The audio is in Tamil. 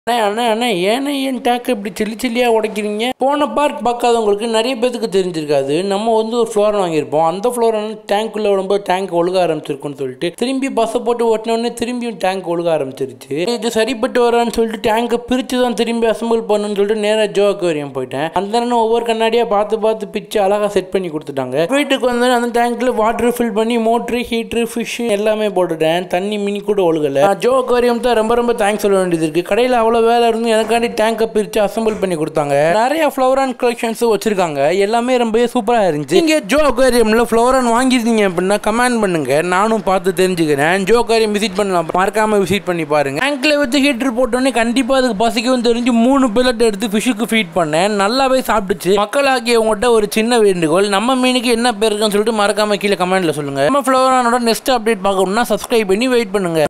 அண்ணா அண்ணா அண்ணா ஏன்னா ஏன் டேங்க் இப்படி சில்லி சில்லியாக உடைக்கிறீங்க போன பார்க் பார்க்காதவங்களுக்கு நிறைய பேத்துக்கு தெரிஞ்சிருக்காது நம்ம வந்து ஒரு ஃப்ளோர் வாங்கியிருப்போம் அந்த ஃப்ளோர் வந்து டேங்க்குள்ளே விடும்போது டேங்க் ஒழுக ஆரம்பிச்சிருக்குன்னு சொல்லிட்டு திரும்பி பஸ்ஸை போட்டு ஓட்டினோடனே திரும்பியும் டேங்க் ஒழுக ஆரம்பிச்சிருச்சு இது சரிப்பட்டு வரான்னு சொல்லிட்டு டேங்கை பிரித்து தான் திரும்பி அசம்பிள் பண்ணணும்னு சொல்லிட்டு நேராக ஜோ அக்வேரியம் போயிட்டேன் அந்த நேரம் ஒவ்வொரு கண்ணாடியாக பார்த்து பார்த்து பிச்சு அழகாக செட் பண்ணி கொடுத்துட்டாங்க வீட்டுக்கு வந்து அந்த டேங்க்கில் வாட்டர் ஃபில் பண்ணி மோட்ரு ஹீட்ரு ஃபிஷ் எல்லாமே போட்டுட்டேன் தண்ணி மினி கூட ஒழுகலை ஜோ அக்வேரியம் தான் ரொம்ப ரொம்ப தேங்க்ஸ் சொல்ல வேண்டியது இருக்கு கடையில் அவ்வளோ வேலை இருந்து எனக்காண்டி டேங்கை பிரித்து அசம்பிள் பண்ணி கொடுத்தாங்க நிறைய ஃப்ளவரான் கலெக்ஷன்ஸ் வச்சிருக்காங்க எல்லாமே ரொம்பவே சூப்பராக இருந்துச்சு நீங்க ஜோ அக்வேரியமில் ஃப்ளவரான் வாங்கியிருந்தீங்க அப்படின்னா கமெண்ட் பண்ணுங்க நானும் பார்த்து தெரிஞ்சுக்கிறேன் ஜோ அக்வேரியம் விசிட் பண்ணலாம் மறக்காம விசிட் பண்ணி பாருங்க டேங்க்ல வச்சு ஹீட்டர் போட்டோன்னே கண்டிப்பாக அதுக்கு பசிக்கவும் தெரிஞ்சு மூணு பில்லட் எடுத்து ஃபிஷ்ஷுக்கு ஃபீட் பண்ணேன் நல்லாவே சாப்பிட்டுச்சு மக்களாகிய உங்கள்கிட்ட ஒரு சின்ன வேண்டுகோள் நம்ம மீனுக்கு என்ன பேர் இருக்குன்னு சொல்லிட்டு மறக்காம கீழே கமெண்ட்ல சொல்லுங்க நம்ம ஃப்ளவரானோட நெக்ஸ்ட் அப்டேட் பார்க்கணும்னா சப்ஸ்கிரைப் பண்ணி வெயிட் பண்ணுங்க